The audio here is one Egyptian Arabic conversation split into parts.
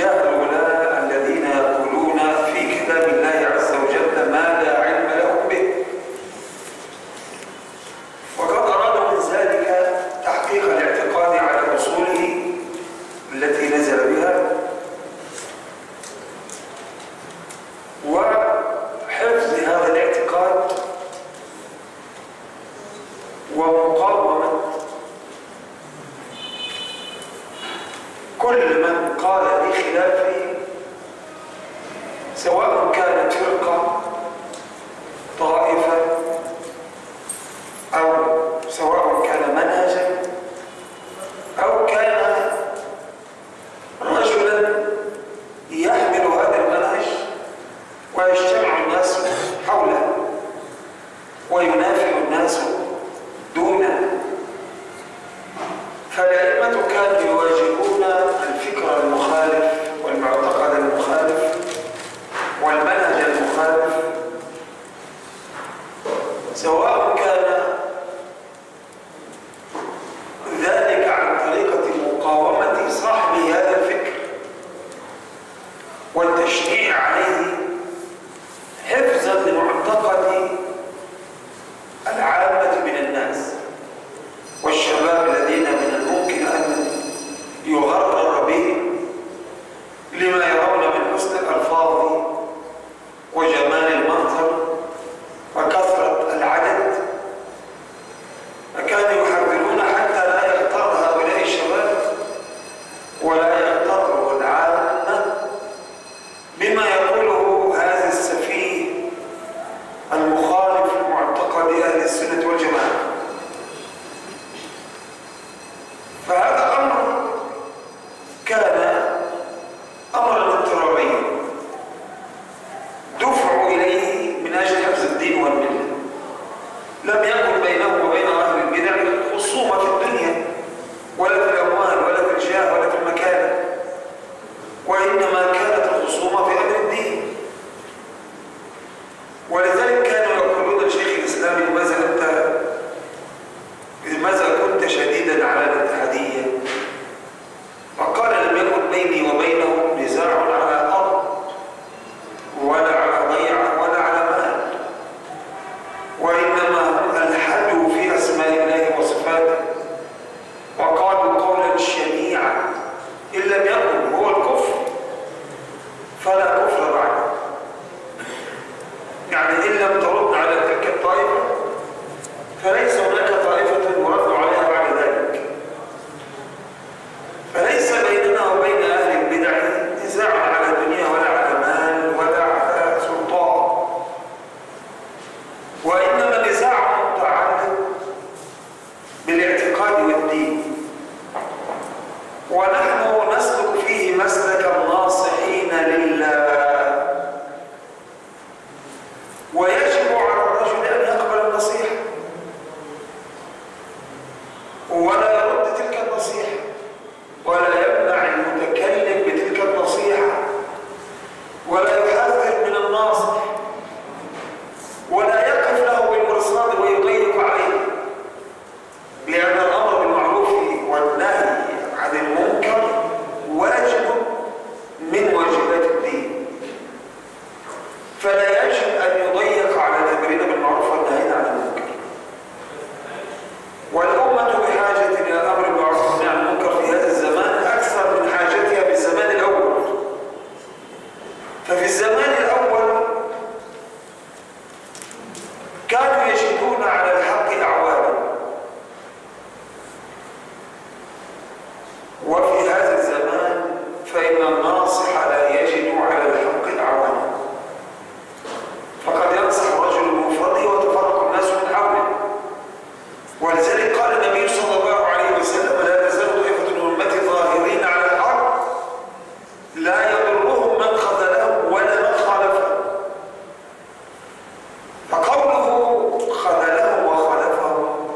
هؤلاء الذين يقولون في كتاب الله عز وجل ما لا علم لهم به وقد أراد من ذلك تحقيق الاعتقاد على أصوله التي نزل بها وحفظ هذا الاعتقاد ومقاومة كل من قال بخلافه سواء كانت فرقة طائفة أو سواء كان منهجا أو كان رجلا يحمل هذا المنهج ويجتمع الناس حوله وينافع الناس دونه فالأئمة كانوا يواجهون الفكر المخالف والمعتقد المخالف والمنهج المخالف سواء كان ذلك عن طريقة مقاومة صاحب هذا الفكر والتشجيع عليه حفظا لمعتقد العامة من الناس والشباب الذين من الممكن أن يغرر بهم لما يرون من حسن الألفاظ وجمال المنظر وكثرة العدد فكانوا يحذرون حتى لا يغتر هؤلاء الشباب ولا يغتر العامة بما يقوله هذا السفيه المخالف لمعتقد أهل السنة والجماعة فهذا أمر كان أمرا اضطراريا دفع إليه من أجل حفظ الدين والملة لم يكن بينه وبين أهل البدع خصومة في الدنيا ولا في الأموال ولا في الجاه ولا في المكان وإنما كانت الخصومة في أمر الدين ولذلك كانوا يقولون لشيخ الإسلام لماذا أنت لماذا كنت شديدا على الاتحادية فقال لم يكن بيني وبينهم نزاع على أرض ولا على ضيعة ولا على مال وإنما هم ألحدوا في أسماء الله وصفاته وقالوا قولا شنيعا إن لم يكن هو الكفر فلا كفر بعده يعني إن لم ترد على تلك الطائفة فليس هناك طائفة يرد عليها بعد ذلك فليس بيننا وبين أهل البدع نزاع على دنيا ولا على مال ولا على سلطان وإنما نزاع متعلق بالاعتقاد والدين ونحن نسلك فيه مسلك الناصحين لله ويجب على الرجل أن يقبل النصيحة ولا يرد تلك النصيحة ولا يمنع المتكلم بتلك النصيحة ولا يحذر من الناصح ولا يقف له بالمرصاد ويضيق عليه لأن الأمر بالمعروف والنهي عن المنكر واجب من واجبات الدين فلا يجب أن يضيق على الأمرين بالمعروف والنهي عن المنكر والأمة بحاجة إلى الأمر بالمعروف والنهي عن المنكر في هذا الزمان أكثر من حاجتها في الزمان الأول ففي الزمان الأول كانوا يجدون على الحق أعوانا وفي هذا الزمان فإن الناصح لا يجد على الحق أعوانا فقد ينصح الرجل بمفرده وتفرق الناس من حوله ولذلك قال النبي صلى الله عليه وسلم لا تزال طائفة من أمتي ظاهرين على الحق لا يضرهم من خذلهم ولا من خالفهم فقوله خذلهم وخالفهم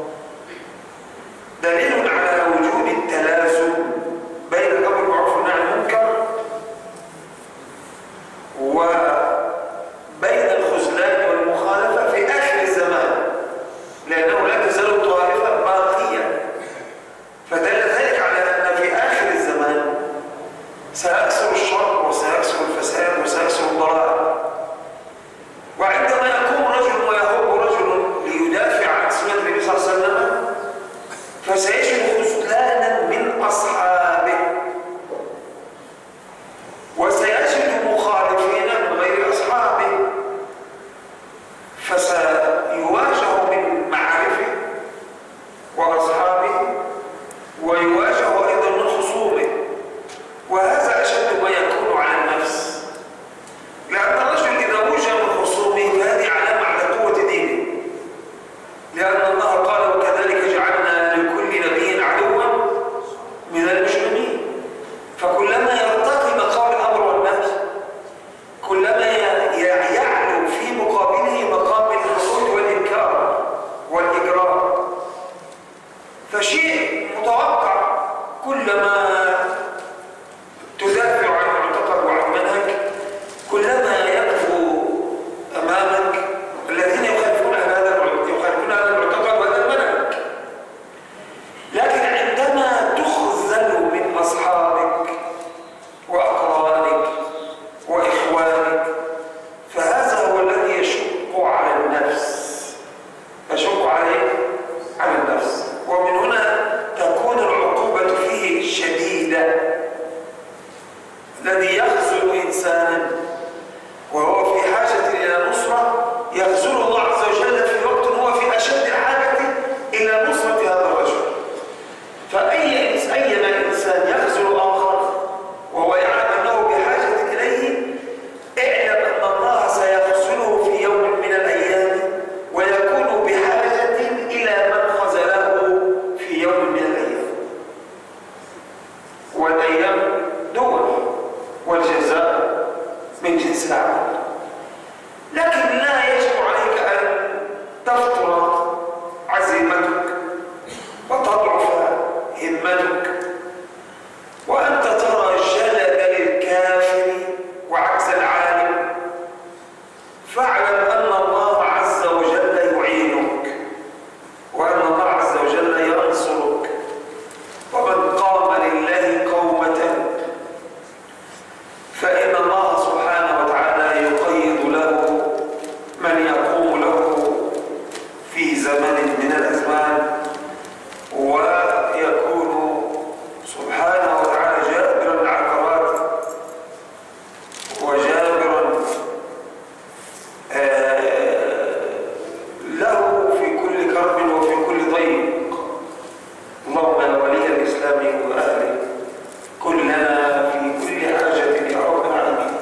دليل على وجود التلازم بين الامر بالمعروف والنهي عن المنكر وبين الخذلان والمخالفه في اخر الزمان لانه لا تزال طائفه باقيه فدل ذلك على ان في اخر الزمان سيكثر الشر جنس العمل لكن لا يجب عليك أن تفطر عزيمتك وتضعف همتك وأنت ترى جلد الكافر وعكس العالم فاعلم أن الله عز وجل يعينك وأن الله عز وجل ينصرك ومن قام لله قومة فإن الله سبحانه وتعالى يقيد له من يقوم له في زمن من الأزمان ويكون سبحانه وتعالى جابرا العثرات وجابرا آه، له في كل كرب وفي كل ضيق اللهم يا ولي الإسلام وأهله كن لنا في كل حاجة يا رب العالمين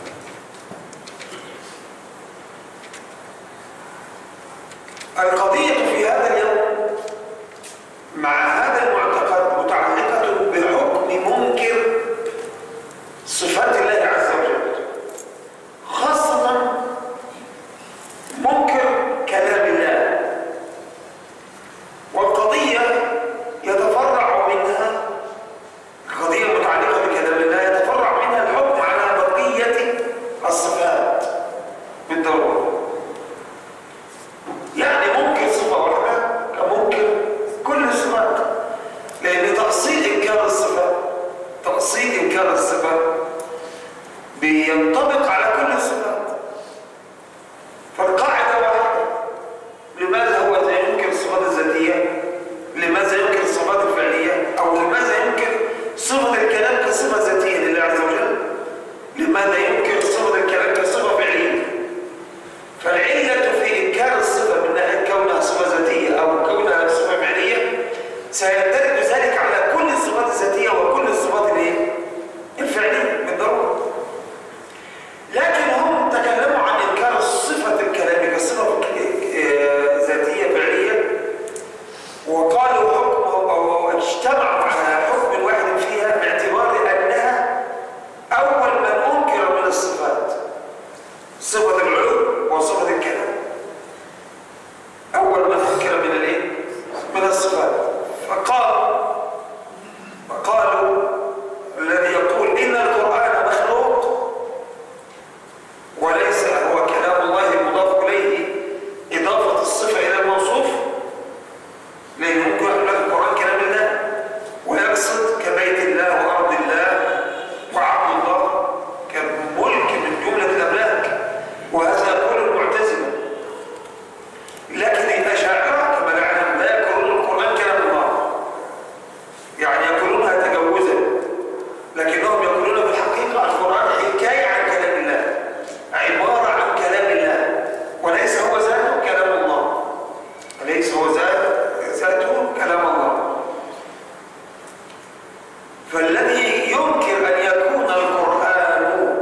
القضية في هذا اليوم مع هذا المعتقد متعلقة بحكم منكر صفات الله عز وجل خاصة منكر كلام الله والقضية يتفرع منها القضية المتعلقة بكلام الله يتفرع منها الحكم على بقية الصفات بالضرورة يعني ممكن صفة واحدة كممكن كل الصفات لأن تأصيل إنكار الصفة تأصيل إنكار الصفة بينطبق على كل الصفات فالقاعدة واحدة لماذا هو ينكر الصفات الذاتية لماذا ينكر الصفات الفعلية أو لماذا ينكر صفة الكلام كصفة ذاتية لله عز وجل لماذا ينكر صفة الكلام كصفة فعلية فالعلة في إنكار الصفة من ناحية كونها صفة ذاتية أو كونها صفة فعلية سيندرج ذلك على كل الصفات الذاتية وكل الصفات الايه؟ الفعلية بالضرورة لكن هم تكلموا عن إنكار صفة الكلام كصفة آه، ذاتية فعلية وقالوا حكم أو اجتمعوا على حكم واحد فيها باعتبار أنها أول من أنكر من الصفات صفة العلو وصفة الكلام أول من أنكر من الإيه؟ من الصفات فقال فقالوا الذي يقول إن القرآن مخلوق وليس هو كلام الله المضاف إليه إضافة الصفة إلى الموصوف لأن ممكن يقول لك القرآن كلام الله ويقصد كبيت الله وأرض الله وعبد الله كملك من جملة الأملاك وهذا يقول المعتزلة لكن الأشاعرة كما نعلم لا يقولون القرآن كلام الله يعني يقولونها تجوزا لكنهم يقولون بالحقيقة القرآن حكاية عن كلام الله عبارة عن كلام الله وليس هو ذاته كلام الله وليس هو ذات- ذاته كلام الله فالذي يمكن أن يكون القرآن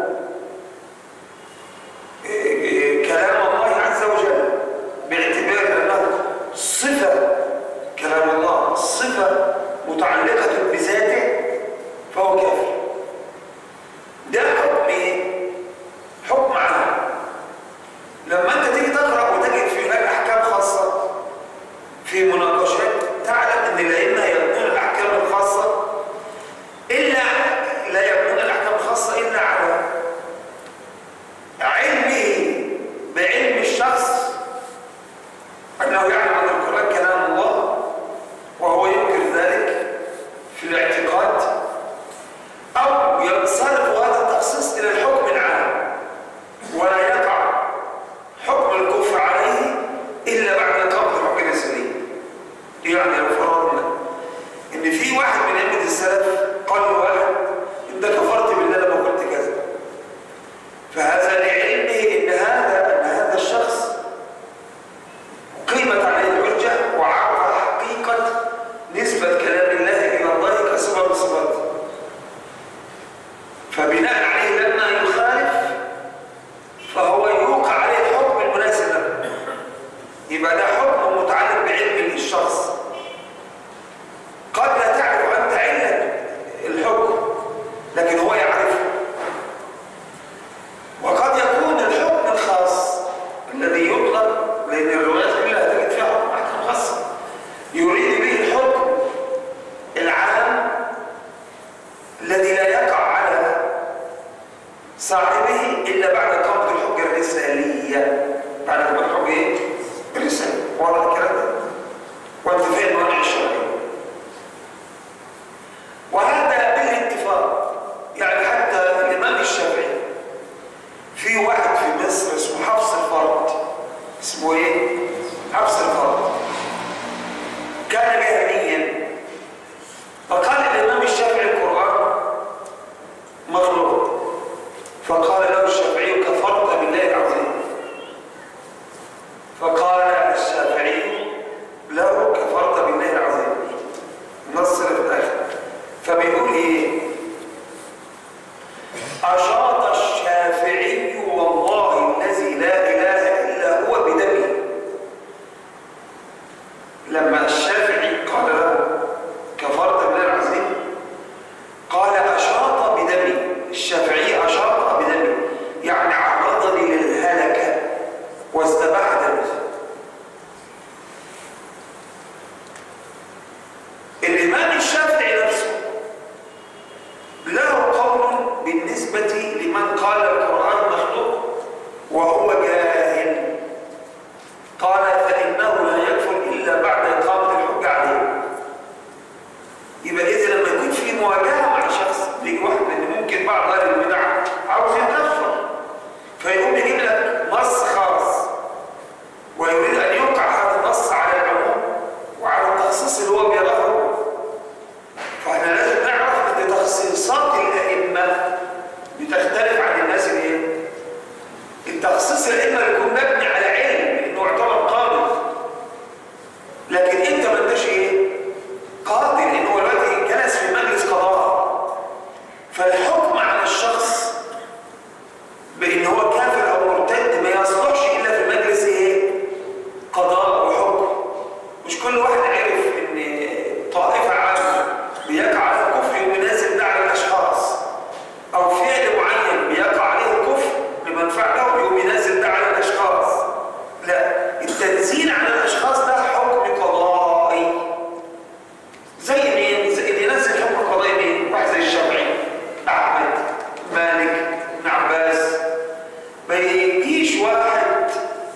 إيه، إيه، كلام الله عز وجل باعتبار أنه صفة كلام الله صفة متعلقة بذاته فهو كافر ده حكم ايه؟ حكم عام لما انت تيجي تقرا وتجد في هناك احكام خاصه في مناقشات تعلم ان الائمه يبنون الاحكام الخاصه الا لا يبنون الاحكام الخاصه الا على علمه بعلم الشخص انه يعلم ان القران كلام الله وهو ينكر ذلك في الاعتقاد او ينصرف هذا التخصيص الى الحكم العام ولا يقع حكم الكفر عليه الا بعد قبض حكم الاسلام يعني لو فرضنا ان في واحد من ائمه السلف قال له واحد انت كفرت بالله لما قلت كذا فهذا لعلمه ان هذا ان هذا الشخص قيمت عليه الحجه وعرف حقيقه نسبه كلام الله الى الله كصفه من صفاته فبناء عليه لما يخالف فهو يوقع عليه الحكم المناسب له يبقى ده حكم متعلق بعلم الشخص قد لا تعرف انت علة الحكم لكن هو يعرفه وقد صاحبه إلا بعد قبض الحجة الرسالية بعد قبض الحجة إيه؟ الرسالية واضح الكلام ده؟ وانتفاء الموانع الشرعية وهذا بالاتفاق يعني حتى الإمام الشافعي في واحد في مصر اسمه حفص الفرد اسمه ايه؟ حفص الفرد كان جاهليا فقال الإمام الشافعي القرآن مخلوق فقال له الشافعي كفرت بالله العظيم فقال الشافعي له كفرت بالله العظيم نص الآخر فبيقول ايه أشاط الشافعي والله الذي لا إله إلا هو بدمه لما الشافعي قال له كفرت بالله العظيم قال أشاط بدمي الشافعي أشاط بدمي يعني عرضني للهلكة واستباح دمي الإمام الشافعي نفسه له قول بالنسبة لمن قال القرآن مخلوق وهو جاهل قال فإنه لا يكفر إلا بعد إقامة الحجة عليه يبقى إذا لما يكون في مواجهة مع شخص بيجي واحد لأن ممكن بعض أهل البدع عاوز يكفر فيقوم يجيب لك نص خاص ويريد أن يوقع هذا النص على العموم وعلى التخصيص اللي هو بيراه فاحنا لازم نعرف ان تخصيصات الائمه بتختلف عن الناس الايه؟ التخصيص الائمه بيكون مبني على علم انه يعتبر قاضي لكن انت ما انتش ايه؟ قاضي لان هو دلوقتي جلس في مجلس قضاء فالحكم على الشخص بان هو كافر او مرتد ما يصلحش الا في مجلس ايه؟ قضاء وحكم مش كل واحد عرف ان طائفه عامه بيقع عليه الكفر يوم ينزل ده على الاشخاص او فعل معين بيقع عليه الكفر لمن فعله يوم ينزل ده على الاشخاص لا التنزيل على الاشخاص ده حكم قضائي زي مين زي اللي ينزل حكم قضائي مين واحد زي الشافعي احمد مالك ابن عباس ما يجيش واحد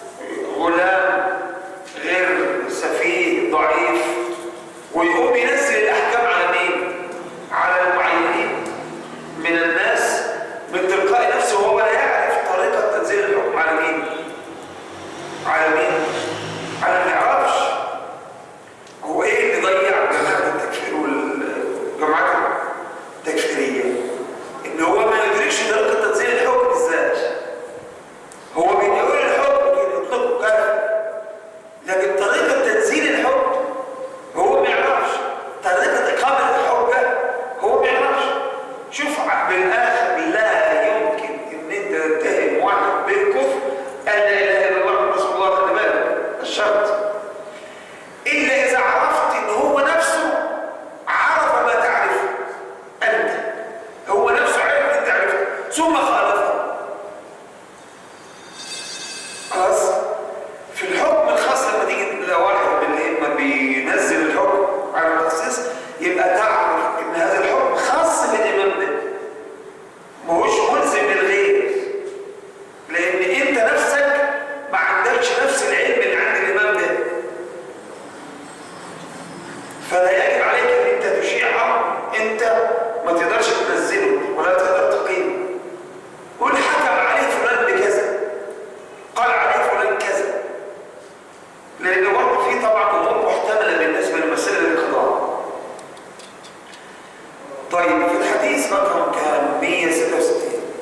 غلام غير سفيه ضعيف ويقوم ينزل الاحكام على مين على المعينين من الناس من تلقاء نفسه وهو لا يعرف طريقه تنزيل الحكم على مين على مين على ما يعرفش هو ايه اللي ضيع جماعه التكفير والجماعات التكفيريه ان هو ما يدركش طريقه تنزيل الحكم بالذات هو بيقول الحكم يطلقه كافر لكن طريقة تنزيل الحكم هو ما يعرفش طريقة إقامة الحجة هو ما يعرفش شوف بالآخر لا يمكن إن أنت تتهم واحد بالكفر أن لا إله إلا الله محمد رسول الله خلي بالك الشرط إلا إذا عرفت إن هو نفسه عرف ما تعرفه أنت هو نفسه عرف أنت عرفته ثم خالفه خلاص في الحكم الخاص لما تيجي لو واحد من الائمه بينزل الحكم على التخصيص يبقى تعرف ان هذا الحكم خاص بالامام ده ماهوش ملزم للغير لان انت نفسك ما عندكش نفس العلم اللي عند الامام ده فلا يجب عليك ان انت تشيع امر انت ما تقدرش تنزله ولا تقدر تقيمه قول حكم عليه فلان بكذا قال عليه فلان كذا لان برضه في طبعا امور محتمله بالنسبه لمسائل القضاء طيب في الحديث رقم كان 166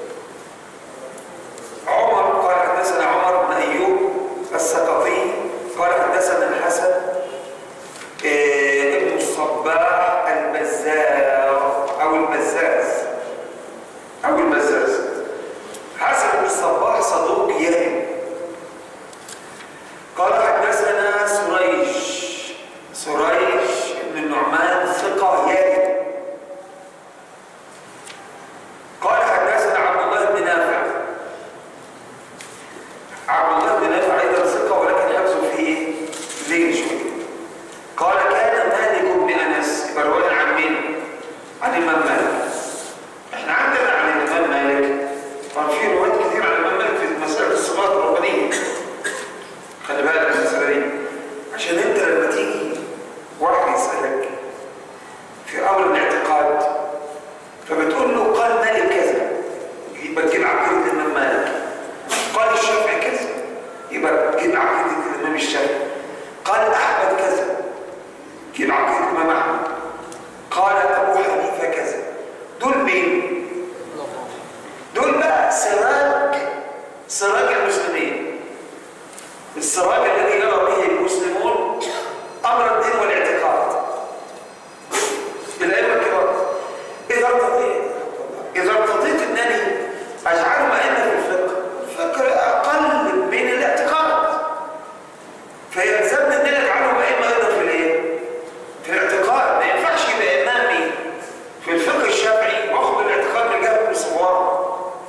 عمر قال حدثنا عمر بن ايوب السقطي قال حدثنا الحسن إيه، ابن الصباح البزار او البزاز او البزاز حسن بن الصباح صدوق يهم قال حدثنا سريج سريج بن النعمان ثقة يهم قال حدثنا عبد الله بن نافع عبد الله بن نافع ايضا ثقة ولكن حفظه فيه لين شوية قال كان مالك بن انس يبقى رواية عن مين؟ عن الامام مالك احنا عندنا عن الامام مالك طبعا في روايات كتير عن الامام مالك في مساله الصفات الربانيه خلي بالك من المساله دي عشان انت لما تيجي واحد يسالك في امر الاعتقاد فبتقول له قال مالك كذا يبقى تجيب عقيده الامام مالك قال الشافعي كذا يبقى تجيب عقيده الامام الشافعي قال احمد كذا تجيب عقيده الامام احمد قال ابو حنيفه كذا دول مين دول بقى سراج سراج المسلمين السراج الذي يرى به المسلمون امر الدين والاعتقاد الائمه الكبار اذا ارتضيت اذا ارتضيت انني اجعلهم ائمه في الفقه الفقه اقل من الاعتقاد فيلزمني ان انا اجعلهم ائمه ايضا في الايه؟ في الاعتقاد ما ينفعش يبقى امامي في الفقه الشافعي واخد الاعتقاد من جهه الصغار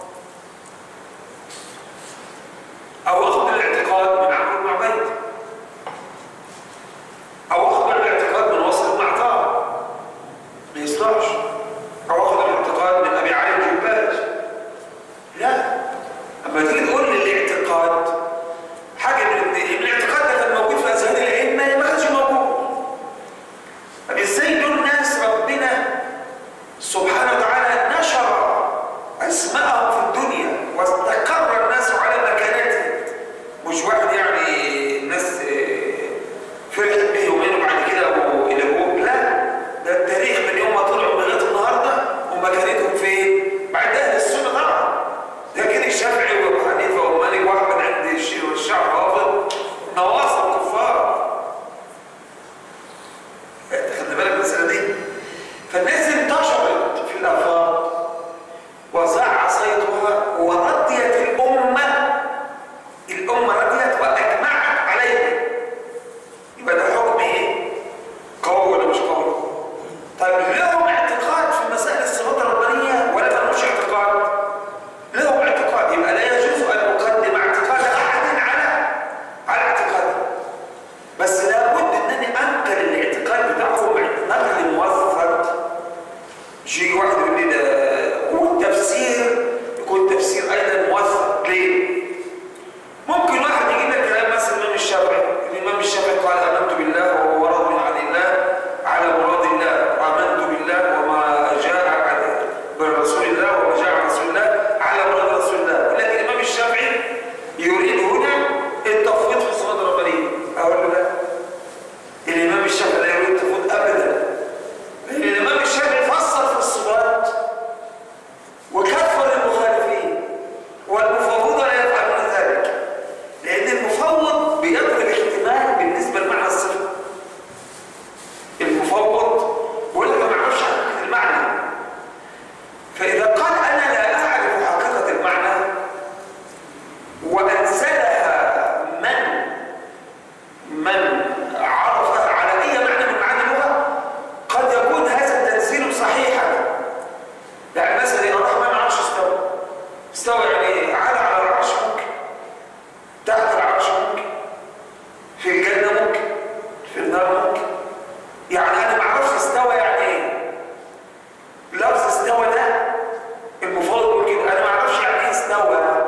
او اخد الاعتقاد من عمرو بن عبيد او اخد الاعتقاد من وصل بن عطاء ما يصلحش او اخد الاعتقاد من ابي علي الجباج لا اما تيجي تقول لي الاعتقاد حاجه من الاثنين الاعتقاد ده كان موجود في اذهان الائمه ما كانش موجود طب ازاي دول ناس ربنا سبحانه وتعالى نشر اسماءهم في الدنيا واستقر الناس على مكانتهم مش واحد يعني الناس آه، فرحت به ومنه بعد كده الى ابوه لا ده التاريخ من يوم ما طلعوا لغايه النهارده ومكانتهم فين؟ بعد اهل السنه طبعا لكن الشافعي وابو حنيفه ومالك واحمد عند الشيخ والشعب رافض نواصب كفار خلي بالك من المساله دي فالناس انتشرت في الافاق وزع صيتها ورضيت الامه الامه رضيت واجمعت عليه يبقى ده حكم ايه؟ قوي ولا مش قوي؟ طيب لهم اعتقاد في مسائل الصفات الربانيه ولا ملهمش اعتقاد؟ لهم اعتقاد يبقى لا يجوز ان اقدم اعتقاد احد على على اعتقادي بس لابد انني انقل الاعتقاد بتاعهم نقل موثق يجي واحد يقول لي ده والتفسير يكون تفسير ايضا موثق ليه؟ ممكن واحد يجيب لك كلام مثلا الامام الشافعي الامام الشافعي قال امنت بالله وهو راض عن الله على مراد الله وامنت بالله وما جاء عن برسول الله وما جاء عن رسول الله على مراد رسول الله لكن الامام الشافعي يريد هنا التفويض في الصفات الربانيه اقول له لا الامام الشافعي لا يريد التفويض ابدا لان الامام الشافعي فصل في الصفات وكفر المخالفين والمفوضه لا يفعلون ذلك لان المفوض بيضرب احتمال بالنسبه لمعنى الصفه المفوض بيقول لك ما اعرفش حقيقه المعنى فاذا قال انا لا اعرف حقيقه المعنى وانزلها من من عرفها على اي معنى من معاني اللغه قد يكون هذا التنزيل صحيحا يعني مثلا الرحمن على العرش استوى استوى يعني ايه؟ على على العرش ممكن تحت العرش ممكن في الجنه ممكن في النار ممكن يعني انا ما اعرفش استوى يعني ايه لفظ استوى ده المفروض يقول كده انا ما اعرفش يعني ايه استوى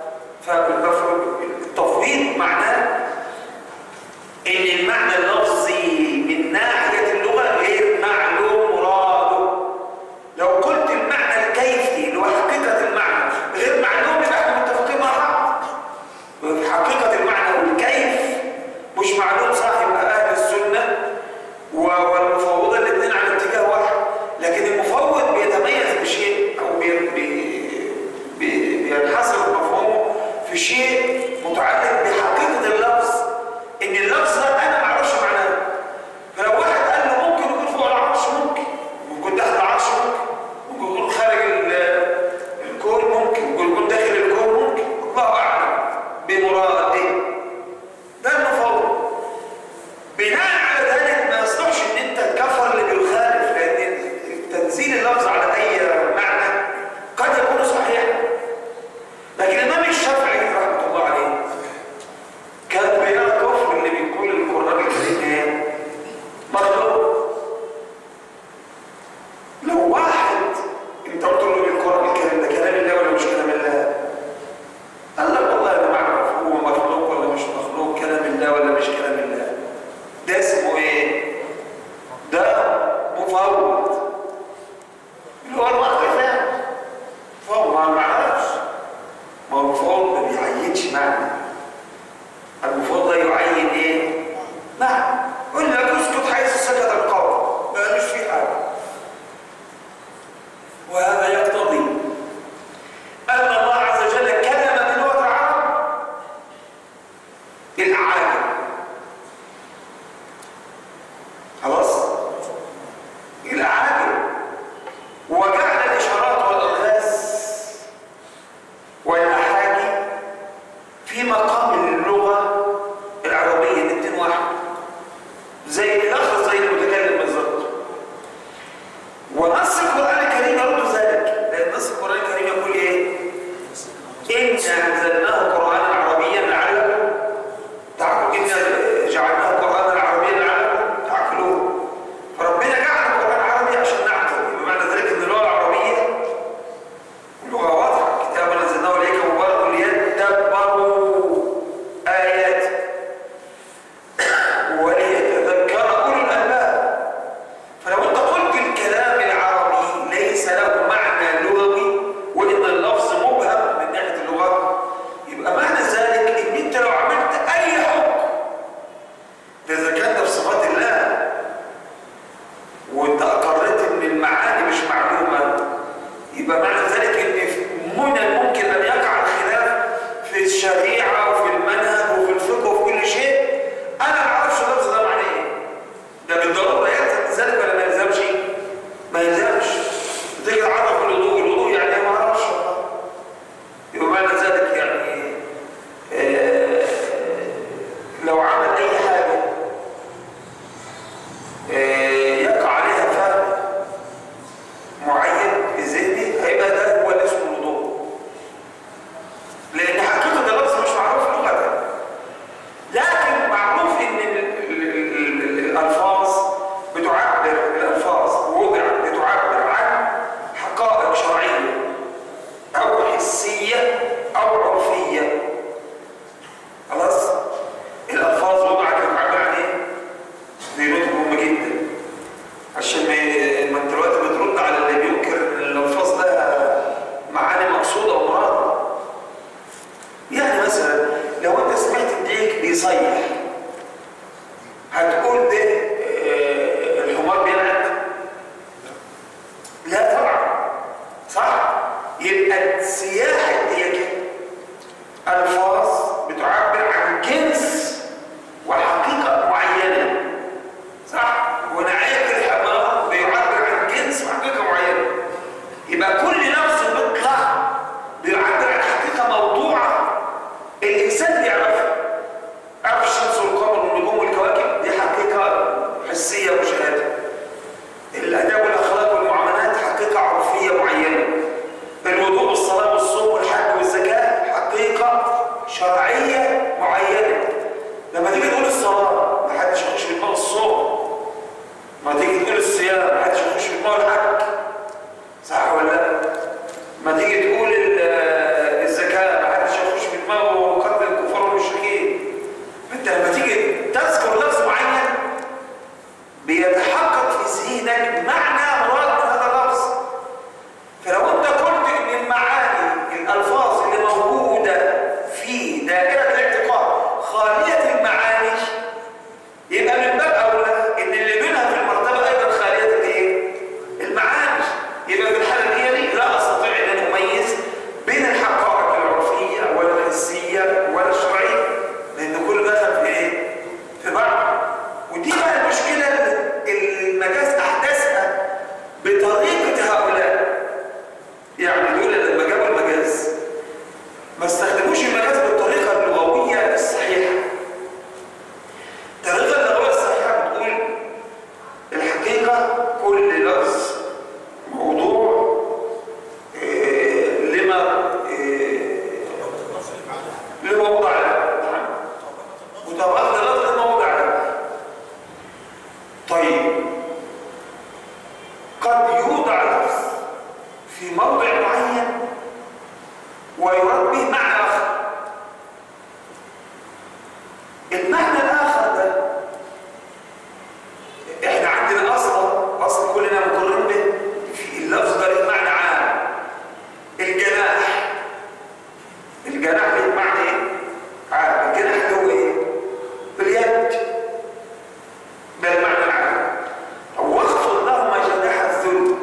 فالتفويض معناه ان المعنى اللفظي من ناحيه اللغه غير معلوم مراده لو قلت المعنى الكيفي اللي هو حقيقه المعنى غير معلوم يبقى احنا متفقين مع بعض حقيقه المعنى والكيف مش معلوم صح يبقى اهل السنه و- والمفوضه الاثنين على اتجاه واحد لكن المفوض بيتميز بشيء او بي- بي- بي- بينحصر مفهومه في شيء متعلق بحقيقه اللفظ ان اللفظ ده انا ما اعرفش معناه فلو واحد قال له ممكن يكون فوق العرش ممكن ممكن تحت العرش ممكن ممكن يكون خارج ال- الكون ممكن ممكن يكون داخل الكون ممكن الله اعلم بمراده ده المفوض بناء على ذلك ما يصلحش ان انت تكفر اللي بيخالف لان تنزيل اللفظ على اي معنى قد يكون صحيحا لكن الامام الشافعي رحمه الله يعينش معنى المفروض ده يعين ايه معنى قل لك اسكت حيث سكت القول ما قالوش في حاجه وهذا يقتضي ان الله عز وجل كلم بلغه العرب العالم خلاص العالم وجعل الاشارات والالغاز والأحاجي في مقام اللغة العربية الاثنين واحد زي الأخر زي المتكلم بالظبط ونص القرآن الكريم يرد ذلك لأن نص القرآن الكريم يقول إيه؟ إنا أنزلناه قرآنا عربيا لعلكم تعقلون إنا جعلناه قرآنا عربيا لعلكم تعقلون فربنا جعل القرآن عربي عشان نعقل بمعنى ذلك إن اللغة العربية اللغة واضحة كتاب نزلناه إليك مبارك ليدبروا آياته وليتذكر أولو الألباب فلو أنت قلت الكلام العربي ليس له معنى لغوي وإن اللفظ مبهم من ناحية اللغة يبقى معنى ذلك إن أنت لو عملت أي حكم ده إذا كان ده في صفات الله وأنت أقررت إن المعاني مش معلومة يبقى معنى ذلك ان من الممكن ان يقع الخلاف في الشريعه وفي المنهج وفي الفقه وفي كل شيء انا ما اعرفش اللفظ ده معناه ايه ده بالضروره يلزم ذلك ولا ما يلزمش ما يلزمش تيجي تعرف الوضوء الوضوء يعني إيه؟ ما اعرفش يبقى معنى ذلك يعني آه لو عمل اي حاجه آه يقع عليها فهم معين في ذهني هيبقى ده هو اللي اسمه الوضوء لان حقيقه اللفظ مش معروف لغه لكن معروف ان ال- ال- ال- ال- الالفاظ بتعبر الالفاظ وضعت لتعبر عن حقائق شرعيه او حسيه او عرفيه خلاص الالفاظ وضعت لتعبر عن ايه دي نقطه مهمه جدا عشان ما ما انت دلوقتي بترد على اللي بينكر ان الالفاظ ده معاني مقصوده ومراده يعني مثلا لو انت سمعت الديك بيصيح هتقول ده آه، الحمار بيلعب لا طبعا صح يبقى سياح الديك الفاظ بتعبر عن جنس وحقيقه معينه صح ونعيق الحمار بيعبر عن جنس وحقيقه معينه يبقى كل لفظ بيطلع بيعبر عن حقيقه موضوعه الانسان بيعرفها عرف الشمس والقمر والنجوم والكواكب دي حقيقه حسيه مشاهده الاداب والاخلاق والمعاملات حقيقه عرفيه معينه الوضوء والصلاه والصوم والحج والزكاه حقيقه شرعيه معينه لما تيجي تقول الصلاه ما حدش يخش في دماغه الصوم ما تيجي تقول الصيام ما حدش يخش في دماغه الحج صح ولا لا ما تيجي تقول ال- الزكاه ما حدش يخش في دماغه قتل الكفار والمشركين انت لما تيجي تذكر لفظ معين بيتحقق في ذهنك معنى مراد من هذا اللفظ فلو انت قلت ان المعاني الالفاظ اللي موجوده في دائره الاعتقاد خاليه المعاني يبقى من باب اولى ان اللي بينها في المرتبه ايضا خاليه الايه؟ المعاني يبقى في الحاله دي يعني لا استطيع ان انا اميز بين الحقائق العرفيه ولا الحسيه ولا الشرعيه لان كل دخل في ايه؟ في بعض ودي بقى المشكله اللي المجاز احدثها بطريقه هؤلاء يعني دول لما جابوا المجاز ما استخدموش المجاز بالطريقه اللغويه الصحيحه الطريقه اللغويه الصحيحه بتقول الحقيقه كل لفظ موضوع إيه، لما إيه، لما وضع له نعم. مطابقه اللفظ لما وضع له طيب قد يوضع لفظ في موضع معين ويراد به معنى اخر المعنى الاخر ده احنا عندنا اصلا اصل كلنا مقرين به في اللفظ ده له معنى عام الجناح الجناح ليه معنى ايه؟ عام الجناح اللي هو ايه؟ باليد ده المعنى العام او واخفض لهما جناح الذل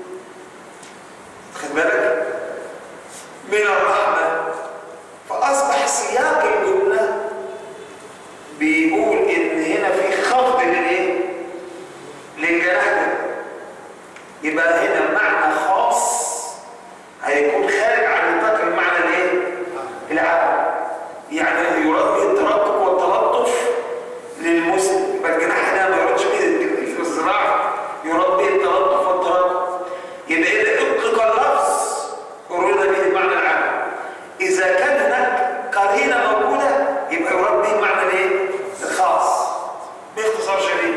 خد بالك من الرحمه فاصبح سياق الجمله بيقول ان هنا في خفض للايه؟ للجناح ده يبقى هنا معنى خاص هيكون خارج عن نطاق المعنى الايه؟ العام يعني يراد به الترقق والتلطف للمسلم يبقى الجناح هنا ما يرادش به في الزراعه يراد به التلطف والترقق يبقى اذا اطلق اللفظ اريد به المعنى العام اذا كان هناك قرينه موجوده يبقى يراد به المعنى الايه؟ الخاص باختصار شديد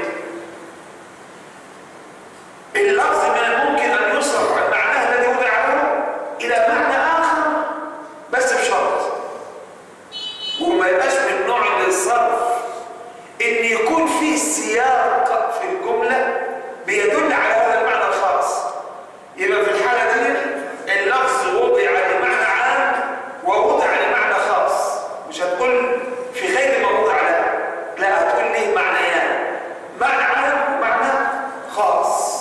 اللفظ من الممكن ان يصرف عن معناه الذي وضع له الى معنى اخر بس بشرط وما يبقاش من نوع من الصرف ان يكون في سياق في الجمله بيدل على هذا المعنى الخاص يبقى في الحاله دي اللفظ وضع لمعنى عام ووضع لمعنى خاص مش هتقول في غير ما وضع له لا هتقول ليه معنيان معنى عام ومعنى خاص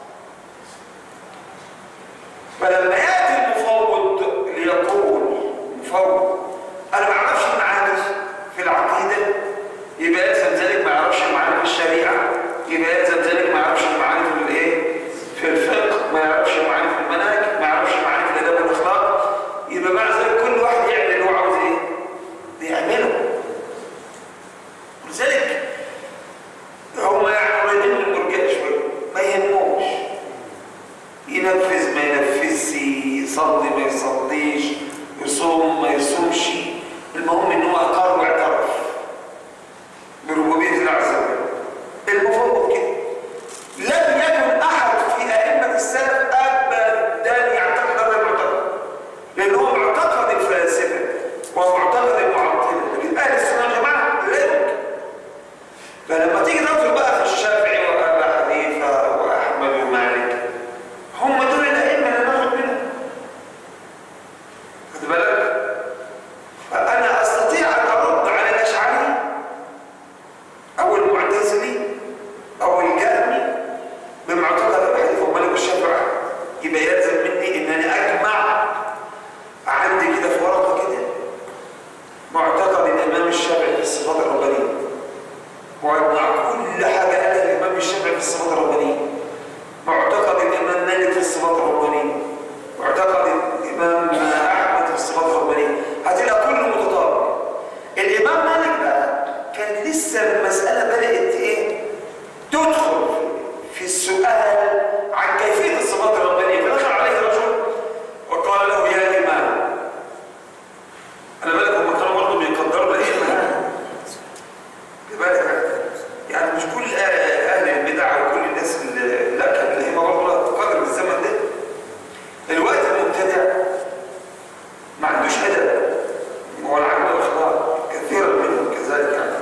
فلما ياتي المفوض ليقول مفوض انا ما اعرفش المعاني في العقيده يبقى يلزم ذلك ما يعرفش المعاني في الشريعه يبقى يلزم ذلك ما يعرفش المعاني في الايه في الفقه ما يعرفش المعاني في المناهج ما يعرفش المعاني في الادب والاخلاق يبقى مع ذلك كل واحد يعمل اللي هو عاوز ايه بيعمله ولذلك هم يعني قريبين من المرجئه شويه ما يهموش ينفذ ما ينفذش يصلي ما يصليش يصوم ما يصومش المهم ان هو اقر واعترف بربوبيه الله عز وجل المفروض كده لم يكن احد في ائمه السلف ابدا يعتقد هذا المعتقد لان هو معتقد الفلاسفه ومعتقد المعطله لكن اهل السنه والجماعه لا يمكن فلما تيجي تنظر بقى في الشافعي وابا حنيفه واحمد ومالك هم دول الائمه اللي ناخد منهم خد بالك فانا استطيع ان ارد على الاشعري او المعتزلي او الجهمي بمعتقد ابي حنيفه ومالك والشافعي يبقى يلزم مني انني اجمع عندي كده في ورقه كده معتقد الامام الشافعي في الصفات الربانيه واجمع كل حاجه قالها الامام الشافعي في الصفات الربانيه معتقد الامام مالك في الصفات الربانيه معتقد الامام احمد في الصفات الربانيه هتلاقي كله متطابق الامام مالك بقى كان لسه المساله بدات ايه تدخل في السؤال عن كيفيه الصفات الربانيه فدخل عليه رجل وقال له يا امام انا بالك هم كانوا برضه بيقدروا الامام بالك يعني مش كل اهل البدع وكل الناس اللي لا كان اللي هم برضه قدر بالزمن ده الوقت المبتدع ما عندوش ادب ولا عنده اخلاق كثيرا منهم كذلك يعني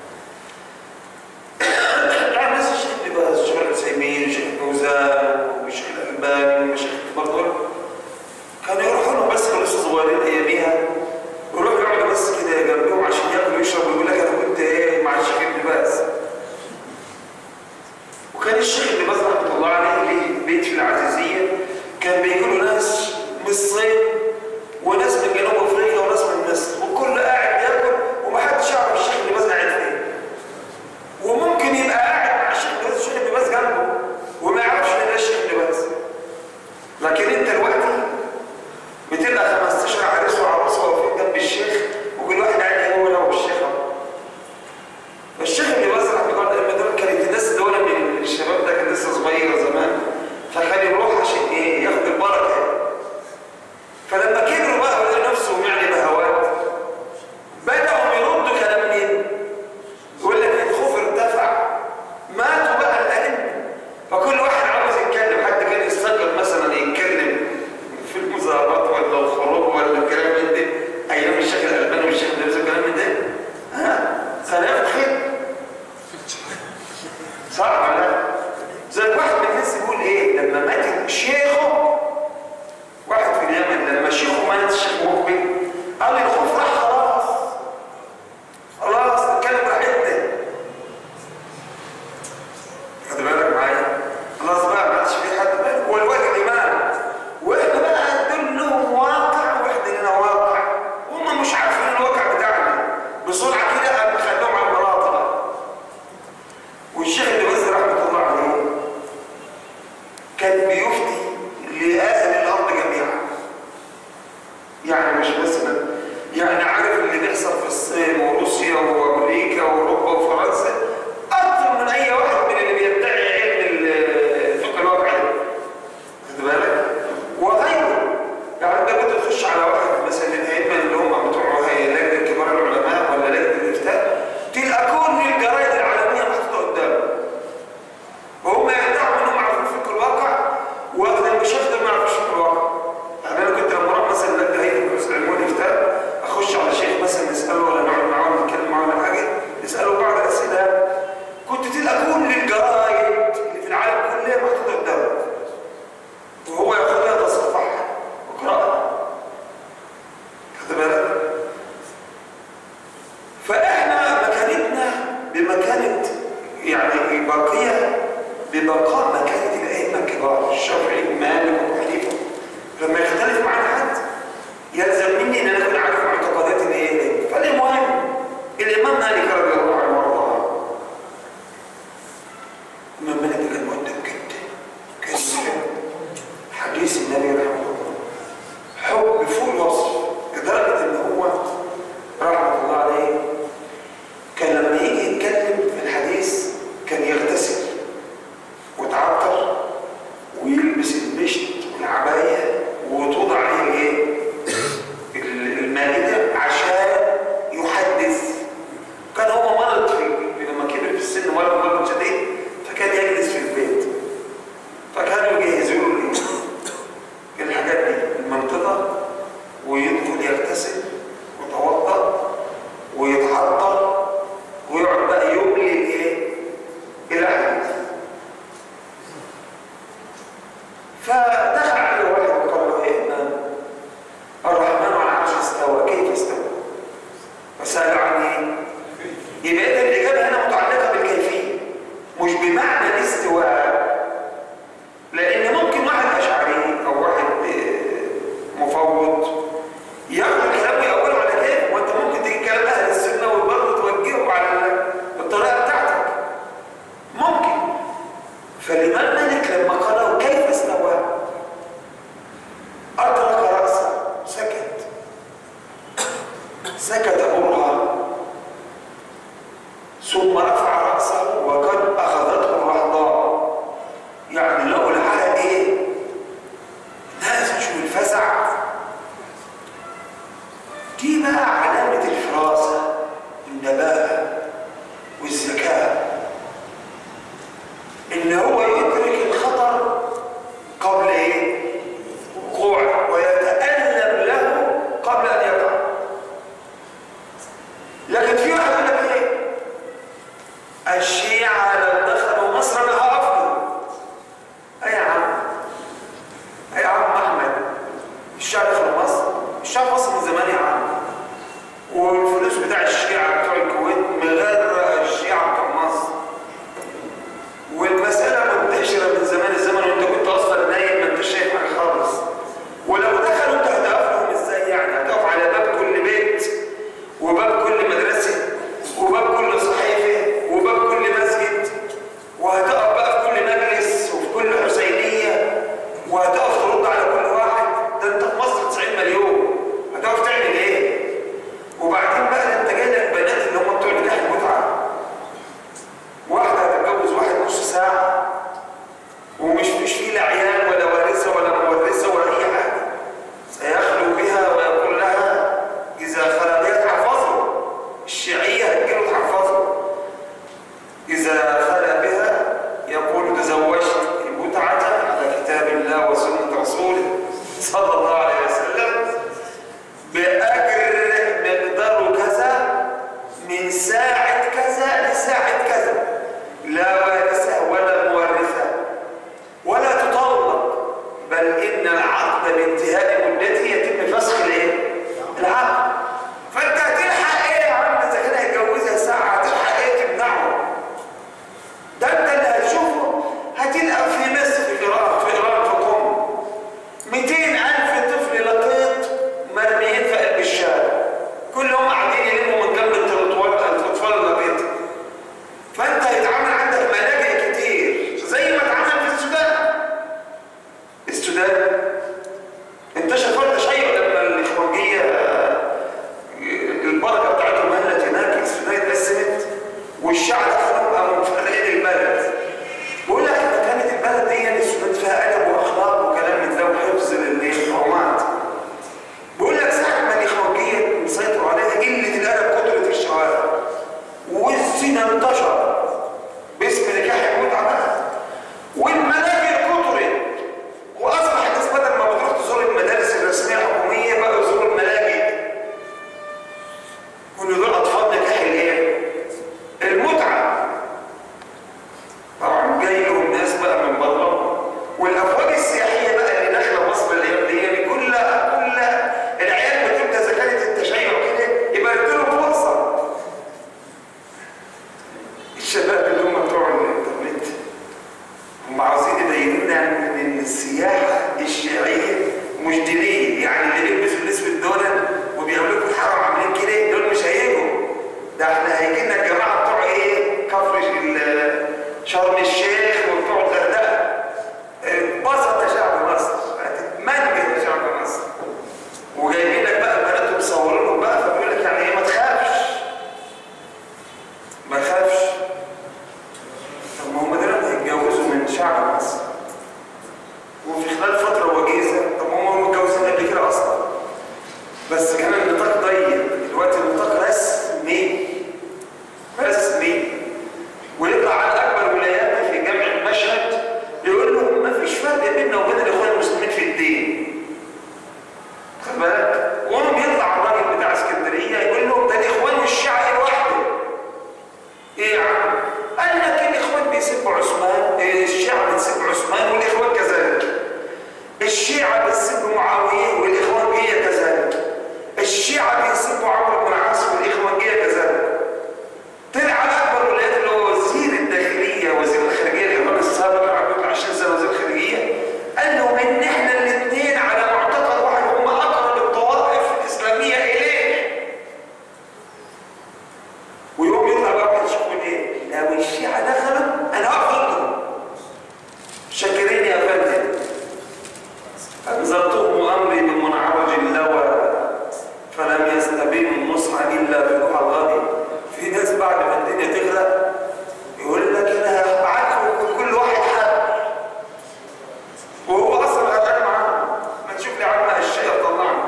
يعني ناس الشيخ ابن باز الشيخ العثيمين الشيخ فوزان والشيخ الالباني والشيخ برضه كانوا يروحوا لهم بس كانوا لسه صغيرين اياميها ويروحوا يقعدوا بس كده جنبهم عشان ياكلوا ويشربوا ويقول لك انا كنت ايه مع الشيخ ابن باز وكان الشيخ ابن باز رحمه الله عليه ليه بيت في العزيزيه كان بيجي له ناس من الصين وناس من جنوب افريقيا وناس من مصر وكل قاعد بياكل ومحدش يعرف الشيخ ابن باز قاعد فين وممكن يبقى قاعد مع الشيخ ابن باز الشيخ ابن باز جنبه وما يعرفش ان ده الشيخ ابن باز لكن انت دلوقتي بتلقى 15 عريس وعروسه واقفين جنب الشيخ وكل واحد قاعد هو لو الشيخ اهو مثلا يعني عارف اللي بيحصل في الصين وروسيا وامريكا واوروبا وفرنسا اكثر من اي واحد من اللي بيدعي علم الفقه الواقعي خد بالك وغيره يعني انت كنت تخش على واحد مثلا الائمه اللي هم بتوع هي لجنه كبار العلماء ولا لجنه الافتاء تلقى كل الجرايد العالميه محطوطه قدامه وهم يدعوا انهم عارفين فقه الواقع واخد المشايخ دول ما يعرفوش فقه الواقع يعني انا كنت لما اروح مثلا لجنه هيئه البحوث العلميه والافتاء اخش على شيخ مثلا نساله ولا نقعد معاه ولا نتكلم معاه ولا حاجه نساله بعض الاسئله كنت تلقى كل الجرايد اللي في العالم كلها محطوطه قدامه وهو ياخدها يتصفحها ويقراها خد بالك فاحنا مكانتنا بمكانه يعني باقيه ببقاء مكانه الائمه الكبار الشافعي ومالك وابو حنيفه لما يختلف معنا حد يلزم مني ان انا اكون عارف معتقدات الايه فالمهم الامام مالك رضي الله عنه وارضاه الامام مالك كان مؤدب جدا كان يحب حديث النبي رحمه الله حب فوق الوصف لدرجه ان هو رحمه الله عليه كان لما يجي يتكلم في الحديث كان يغتسل ويتعطر ويلبس المشط والعبايه وتوضع عليه الايه؟ المائده عشان يحدث كان هو مرض في لما كبر في السن مرض مرض شديد فكان يجلس في البيت فكانوا يجهزوا له الايه؟ الحاجات دي المنطقه ويدخل يغتسل ويتوضا ويتحضر ويقعد بقى يملي الايه؟ الاحاديث فدخل عليه واحد وقال له يا امام الرحمن على العرش استوى كيف استوى؟ فسال عن ايه؟ يبقى اذا الاجابه هنا متعلقه بالكيفيه مش بمعنى الاستواء لان ممكن واحد اشعري او واحد آه، مفوض ياخد الكلام ويقوله على كيف وانت ممكن تيجي كلام اهل السنه وبرضه توجهه على الطريقه بتاعتك ممكن فالامام مالك لما قرأه كيف استوى أدرك رأسه سكت سكت مرها ثم رفع رأسه وقد أخذته الرهضاء يعني لو الحالة إيه ناس شو الفزع دي بقى علامة الفراسة والنباهة والذكاء ان هو يدرك الخطر قبل ايه وقوعه ويتألم له قبل ان يقع لكن في واحد يقول لك ايه الشيعة لو دخلوا مصر انا هقفهم اي يا عم اي يا عم احمد الشيعة دخلوا مصر الشيعة في مصر من زمان يا عم والفلوس بتاع الشيعة بتوع الكويت مغرق الشيعة بتوع مصر والمسألة منتشرة نبي نصح إلا بروح الغد في ناس بعد ما الدنيا تغرق يقول لك أنا هبعت كل واحد حد وهو أصلا غرقان معاهم ما تشوف لي عم الشيء طلعنا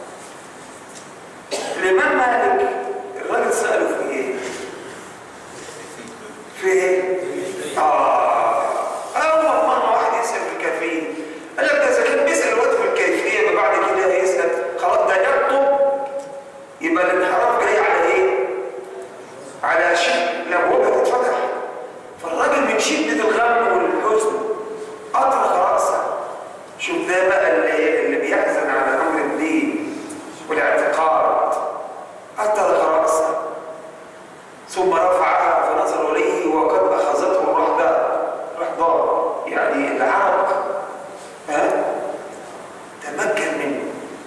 الإمام مالك الراجل سأله في إيه؟ في إيه؟ آه أول مرة واحد يسأل في الكيفية قال لك ده إذا كان بيسأل الوقت في الكيفية يبقى بعد كده يسأل خلاص ده يخطب يبقى الانحراف جاي على إيه؟ على شيء الأبواب هتتفتح فالراجل من شدة الغم والحزن أطرق رأسه شوف ده بقى اللي, اللي بيحزن على أمر الدين والاعتقاد أطرق رأسه ثم رفعها فنظر إليه وقد أخذته الرحدة رحضة يعني العرق ها تمكن منه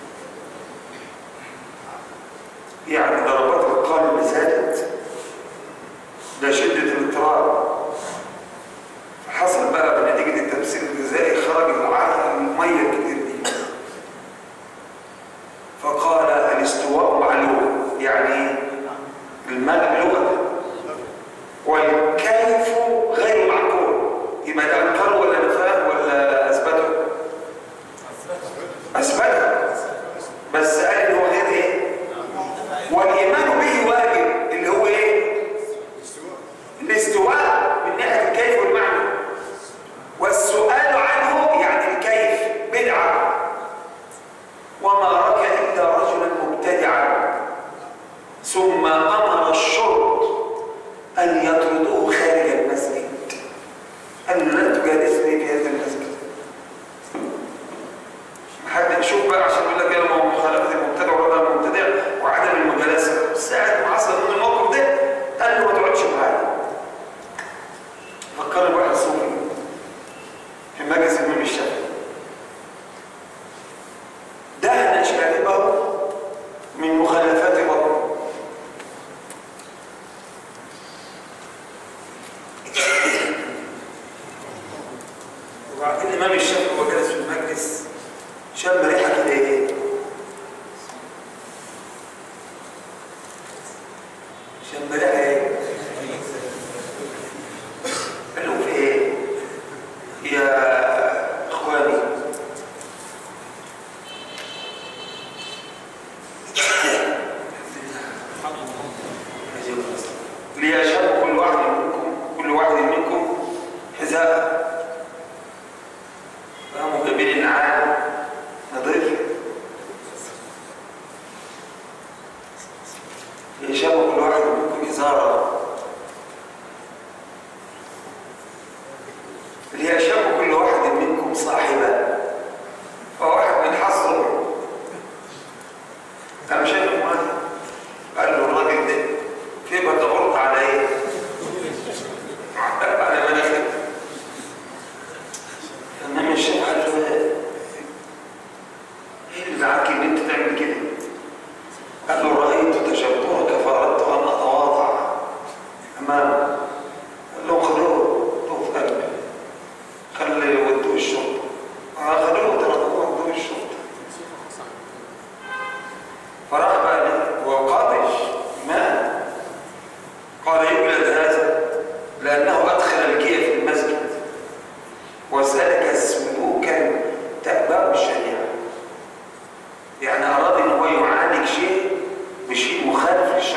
يعني ضربات القلب زادت ده شدة الاضطراب فحصل بقى بنتيجة التمثيل الغذائي خرج العرق المية الكتير دي فقال الاستواء معلوم يعني الماء لغة والكيف غير معقول يبقى ده انكر ولا نفاه ولا اثبته؟ اثبته بس قال ان هو غير ايه؟ والايمان به واجب اللي هو ايه؟ الاستواء من ناحيه الكيف والمعنى والسؤال عنه يعني الكيف بدعه وما رك الا رجلا مبتدعا ثم امر الشرط ان يطردوه خارج المسجد قال له لا تجالسني في هذا المسجد حد يشوف بقى عشان يقول لك يا مخالفه المبتدع ولا المبتدع وعدم المجالسه ساعه ما حصل من الموقف ده قال له ما تقعدش معايا فكرني بواحد صوفي في مجلس الامام الشافعي دهن شاربه من مخالفات بطنه وبعدين الامام الشافعي وهو جالس في المجلس شم ريحه كده ايه شم ريحه ايه قال له في ايه يا اخواني ليشرب كل واحد منكم كل واحد منكم حذاء فهموا جايبين النعام نضيف يشرب كل واحد منكم إزارة ليشرب كل واحد منكم صاحبا فواحد من حظه قام شايف المال قال له الراجل ده في بتغرق على ايه؟ على مناخير انما الشيخ قال له ايه اللي معاك ان انت تعمل كده؟ قال له رايت تجبرك فاردت ان اتواضع امامه قال له خلوه طوف قلبي خلي ودوه الشرطه آه خلوه تركوه ودوه الشرطه فراح بقى ليه؟ هو قاضي ما قال يولد هذا لأنه أدخل الجية في المسجد وسلك سلوكا تأباه الشريعة يعني أراد أن هو يعالج شيء بشيء مخالف للشريعة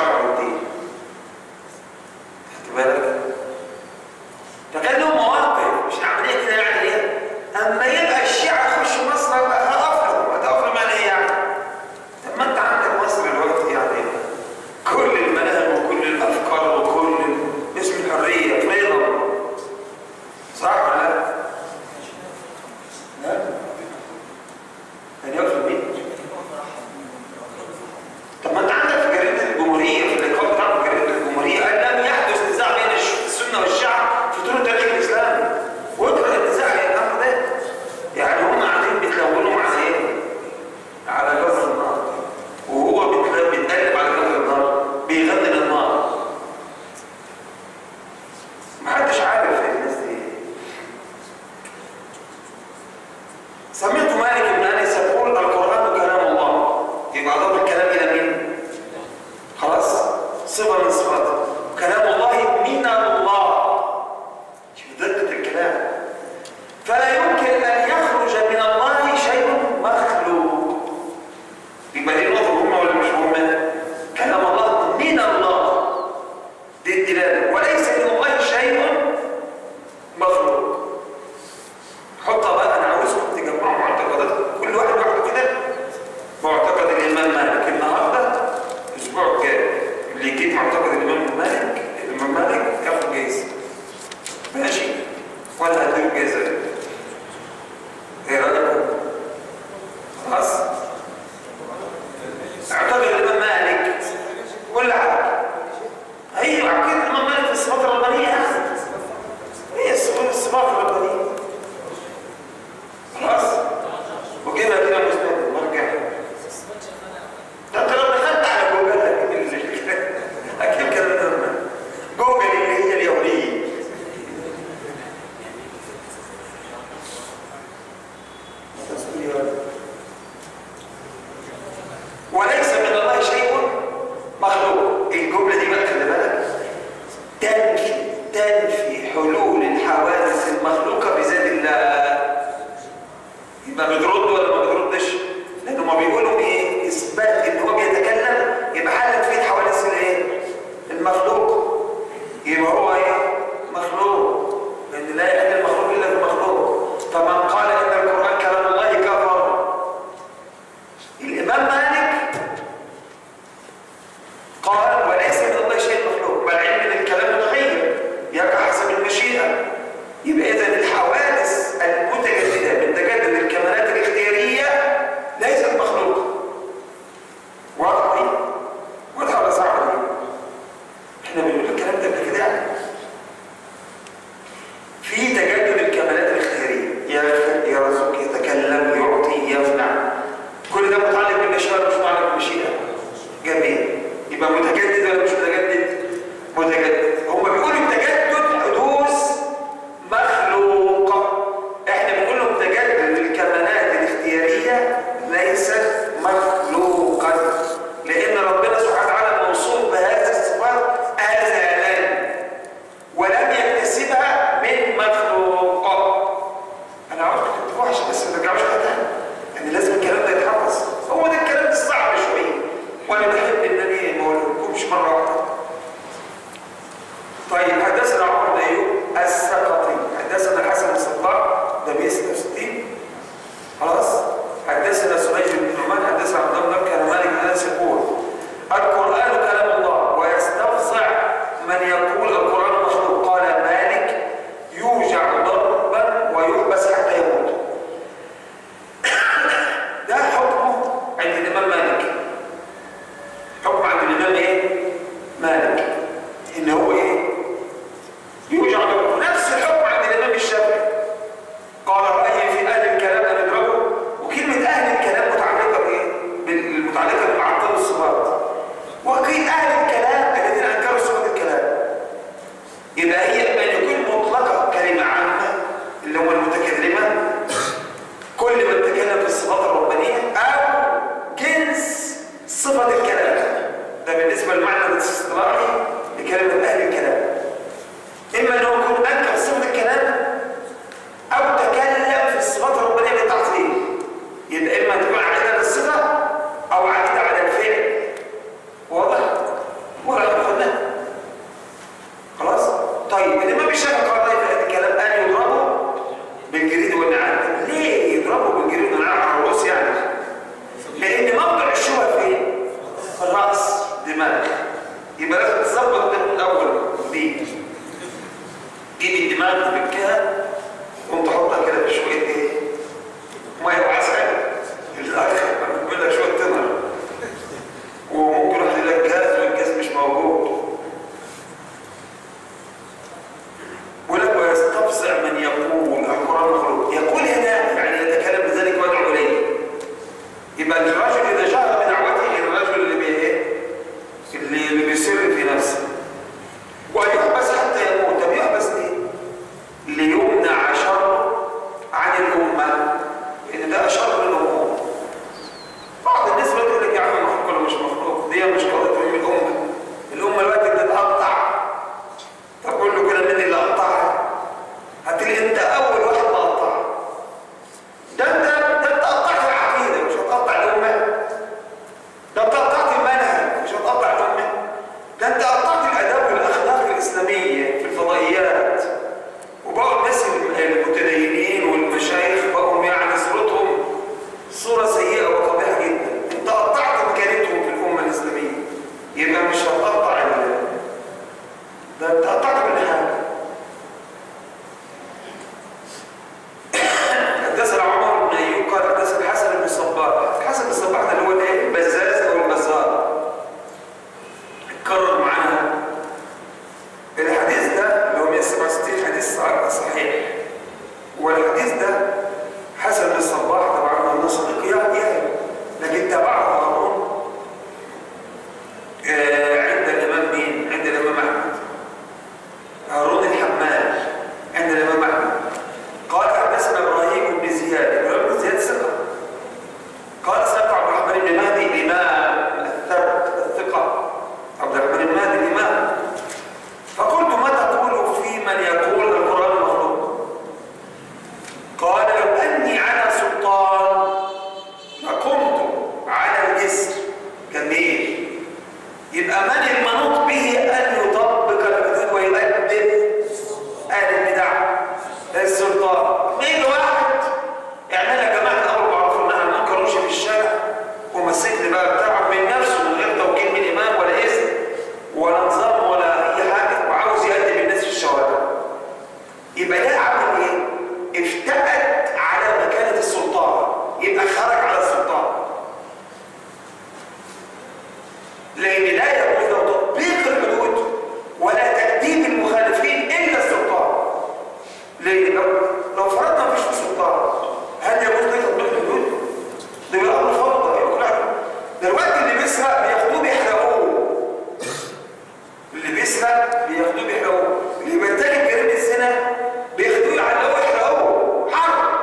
قال وليس من الله شيء مخلوق بل علم من الكلام متغير يقع حسب المشيئة يبقى إذا الحوادث المتجددة من تجدد الكمالات الاختيارية ليست مخلوقة واضح دي؟ واضح ولا صعبة دي؟ احنا بنقول الكلام ده قبل كده يعني في تجدد الكمالات الاختيارية يغفر يرزق يتكلم يعطي يمنع كل ده متعلق بالمشيئة ولا مش متعلق بالمشيئة؟ جميل يبقى متجدد ولا مش متجدد؟ متجدد هم بيقولوا تجدد حدوث مخلوقة احنا بنقول لهم تجدد الكمالات الاختيارية ليست مخلوقا لأن ربنا سبحانه وتعالى موصوف بهذه الصفات أزلا ولم يكتسبها من مخلوق انا عاوزكم تكتبوها عشان بس ما ترجعوش لها تاني يعني لازم الكلام ده يتحفظ هو ده الكلام الصعب شويه وانا بحب ان انا ما اقولكمش مره واحده طيب حدثنا عمر بن ايوب السقطي حدثنا الحسن الصباح ده 166 خلاص حدثنا سريج بن نعمان حدثنا عبد الله بن كان مالك بن انس يقول القران كلام الله ويستفزع من يقول القران مخلوق قال مالك يوجع ضربا ويحبس حتى يموت ده حكمه عند الامام مالك حكم عند الامام ايه مالك ان هو ايه يوجع ضربا نفس الحكم عند الامام الشافعي قال رايي في اهل الكلام ان اضربه وكلمه اهل الكلام متعلقه بايه بالمتعلقه بمعطل الصفات وقيل اهل الكلام الذين انكروا صفات الكلام يبقى هي ان يكون مطلقه كلمه عامه اللي هم المتكلمه كل من تكلم في الصفات الربانيه او جنس صفه الكلام ده بالنسبه للمعنى الاصطلاحي لكلمه اهل الكلام اما انه يكون انكر صفه الكلام او تكلم في الصفات الربانيه بالتعطيل يبقى اما تكون عائده للصفه او عائده على الفعل واضح ولا خدناه خلاص طيب الامام الشافعي قال طيب هذا الكلام ان يضربوا بالجريد والنعال ليه يضربوا بالجريد والنعال على الرؤوس يعني لان موضع الشبهه فين في الراس دماغ يبقى لازم تظبط ده من الاول دي جيب الدماغ تفكها وانت تحطها كده في شويه ايه ميه وعسل الاخ بيقول لك شويه تمر وممكن يروح لك جهاز والجهاز مش موجود ولك ويستفزع من يقول القرآن مخلوق يقول هنا يعني يتكلم بذلك ويدعو إليه يبقى الرجل إذا جهر بدعوته الرجل اللي بي إيه؟ اللي, اللي بيسر في نفسه ويحبس حتى يموت طب يحبس ليه؟ ليمنع شره عن الأمة لأن ده شر الأمور بعض الناس بتقول لك يا عم مخلوق ولا مش مخلوق دي مش قضية علم الأمة الأمة دلوقتي بتتقطع تقول له كده مين اللي قطعها هتلاقي انت اول واحد مقطع ده انت ده انت قطعت العقيده مش هتقطع الامه ده انت قطعت المنهج مش هتقطع الامه ده انت قطعت الاداب والاخلاق الاسلاميه في الفضائيات وبقوا الناس المتدينين والمشايخ بقوا يعني صورتهم صوره سيئه وقبيحه جدا انت قطعت مكانتهم في الامه الاسلاميه يبقى مش هتقطع ال- ده انت قطعت كل حاجه حدثنا عمر بن ايوب قال حدثنا الحسن بن الصباح الحسن بن الصباح ده اللي هو الايه البزاز او البزار اتكرر معانا الحديث ده اللي هو 167 حديث صحيح والحديث ده حسن بن الصباح طبعا من صديق يعني لكن تبعه هارون آه، عند الامام مين؟ عند الامام احمد هارون الحمال عند الامام احمد قال حدثنا ابراهيم بن زياد ابراهيم بن زياد ثقه قال سمعت عبد الرحمن بن مهدي الامام الثبت الثقه عبد الرحمن بن مهدي الامام فقلت ما تقول في من يقول القران مخلوق قال لو اني على سلطان لقمت على الجسر جميل يبقى من المنوط به ان يطبق الحدود ويؤدب اهل البدع السلطان مين واحد اعمل يا جماعه الامر معروف والنهي عن المنكر وامشي في الشارع ومسك لي بقى بتاعه من نفسه من غير توكيل من امام ولا اذن اللي لا يجوز له تطبيق الحدود ولا تأديب المخالفين إلا السلطان ليه؟ لو لو فرضنا مفيش في سلطان هل يجوز له تطبيق الحدود؟ ده يبقى أمر فوضى يبقى كل واحد دلوقتي اللي بيسرق بياخدوه بيحرقوه اللي بيسرق بياخدوه بيحرقوه اللي بيرتكب جريمة الزنا بياخدوه يعلقوه يحرقوه حرب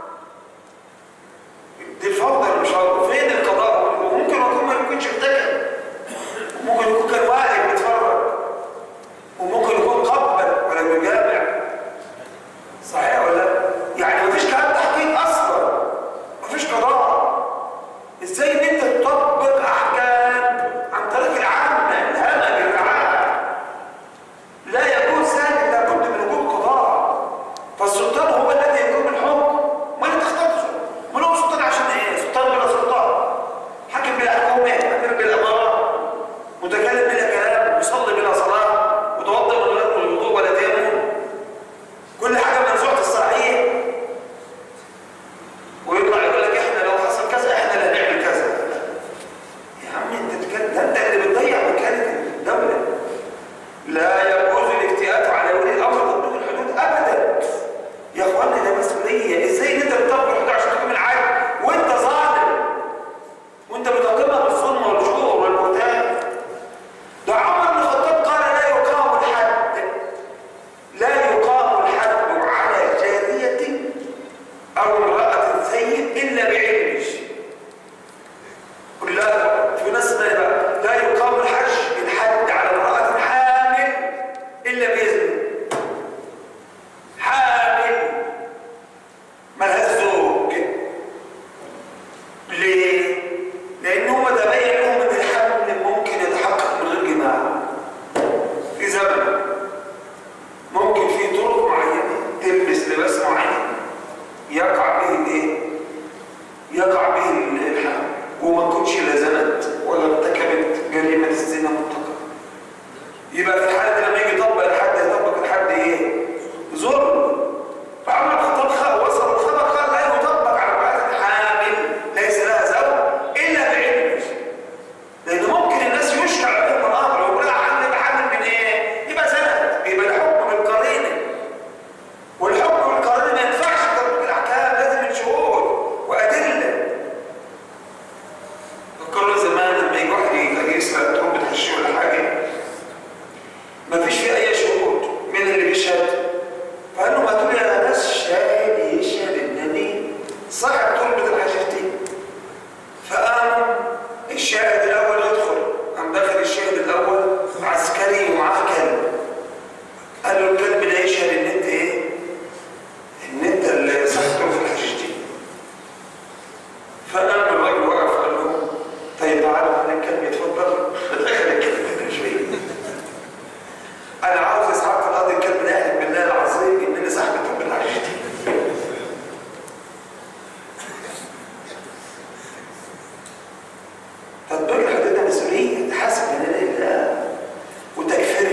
دي الفوضى اللي مش فوضى فين القضاء وممكن يكون ما يكونش ارتكب وممكن يكون كان واقف بيتفرج وممكن يكون قبل ولا بيجامع صحيح ولا لا؟ يعني مفيش كلام تحقيق اصلا مفيش قضاء ازاي ان انت تطبق احكام عن طريق العامه الهمج الرعايه لا يجوز ذلك لابد من وجود قضاء فالسلطان هو الذي يقوم بالحكم ما اللي تختلفه ما هو سلطان عشان ايه سلطان بلا سلطان حاكم بلا حكومه حاكم بلا اماره متكلم بلا كلام مصلي بلا صلاه متوضا من غير الوضوء ولا تيمم كل حاجه منزوعه الصلاحيه ويطلع يقول لك احنا لو حصل كذا احنا اللي هنعمل كذا يا عم انت بتتكلم ده انت اللي بتضيع مكانه الدوله لا يجوز الافتئات على ولي الامر تطبيق الحدود ابدا يا اخوانا ده مسؤوليه ازاي ان انت بتطبق الحدود عشان تقيم العدل وانت ظالم وانت بتقيمها بالظلم والجور والبهتان ده عمر بن الخطاب قال لا يقام الحد لا يقام الحد على جاريه او امراه سيد الا بعلمه لا في ناس ما بقى لا يقام الحج الحد على امرأة حامل إلا بإذنه حامل ملهاش زوج ليه؟ لأن هم تبين لهم إن الحمل ممكن يتحقق من غير جماع في زمن ممكن في طرق معينة تلبس لباس معين يقع به الايه؟ يقع به الحمل وما تكونش لا زنت ولا ارتكبت جريمه الزنا مطلقا يبقى في الحاله دي لما يجي يطبق الحد هيطبق الحد ايه؟ ظلم فعمر بن الخطاب خ- وصل الخبر قال لا يطبق على امراه حامل ليس لها زوج الا بعلمه لان ممكن الناس يشكل عليهم الامر ويقول لها حمل يبقى حامل من ايه؟ يبقى زنت يبقى الحكم بالقرينه والحكم بالقرينه ما ينفعش تطبيق الاحكام لازم من شهود وادله فكروا زمان لما يجي واحد يجي يسرق تربة حشيش ولا حاجة مفيش فيه أي شهود مين اللي بيشهد؟ فقال له ما تقول يا ناس شاهد يشهد إنني صاحب تربة الحشيش دي فقام الشاهد الأول يدخل قام داخل الشاهد الأول عسكري ومعاه كلب قال له الكلب ده يشهد إن أنت إيه؟ إن أنت اللي صاحب تربة الحشيش دي فقام الراجل وقف قال له طيب تعالى انا الكلب يتفضل دخل الكلب كده شويه انا عاوز اسحاق القاضي الكلب ده يحلف بالله العظيم انني صاحب الكلب العشيش تطبيق الحدود ده مسؤوليه تحاسب من الله وتكفير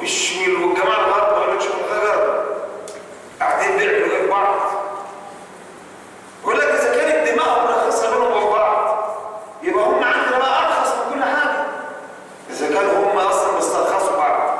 مش والجماعه الغرب ما يقولكش من غرب قاعدين بيعملوا ايه في بعض يقول لك اذا كانت دماغهم رخيصه بينهم وبين بعض يبقى هم عندنا بقى ارخص من كل حاجه اذا كانوا هم اصلا بيسترخصوا بعض